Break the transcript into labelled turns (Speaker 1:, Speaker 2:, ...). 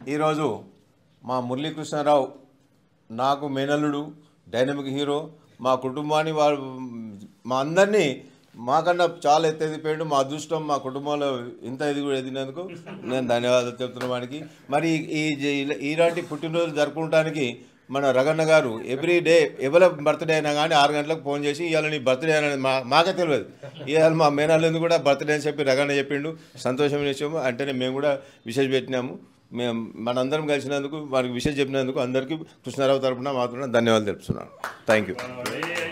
Speaker 1: ఈరోజు మా మురళీకృష్ణారావు నాకు మేనల్లుడు డైనమిక్ హీరో మా కుటుంబాన్ని వారు మా అందరినీ మాకన్నా చాలా ఎత్తు ఎదిగిపోయాడు మా అదృష్టం మా కుటుంబంలో ఇంత ఎదిగి ఎదిగినందుకు నేను ధన్యవాదాలు చెప్తున్న వానికి మరి ఈ ఈ- ఇలాంటి పుట్టినరోజు జరుపుకోవడానికి మన రగన్న గారు ఎవ్రీ డే ఎవరి బర్త్డే అయినా కానీ ఆరు గంటలకు ఫోన్ చేసి ఇవాళ నీ బర్త్డే అనేది మా మాకే తెలియదు ఇవాళ మా మేనాళ్ళు కూడా బర్త్డే అని చెప్పి రగన్న చెప్పిండు సంతోషమైన విషయం అంటేనే మేము కూడా విశేష పెట్టినాము మేము మనందరం కలిసినందుకు వారికి విషయం చెప్పినందుకు అందరికీ కృష్ణారావు తరపున మాత్రం ధన్యవాదాలు తెలుపుతున్నాను థ్యాంక్ యూ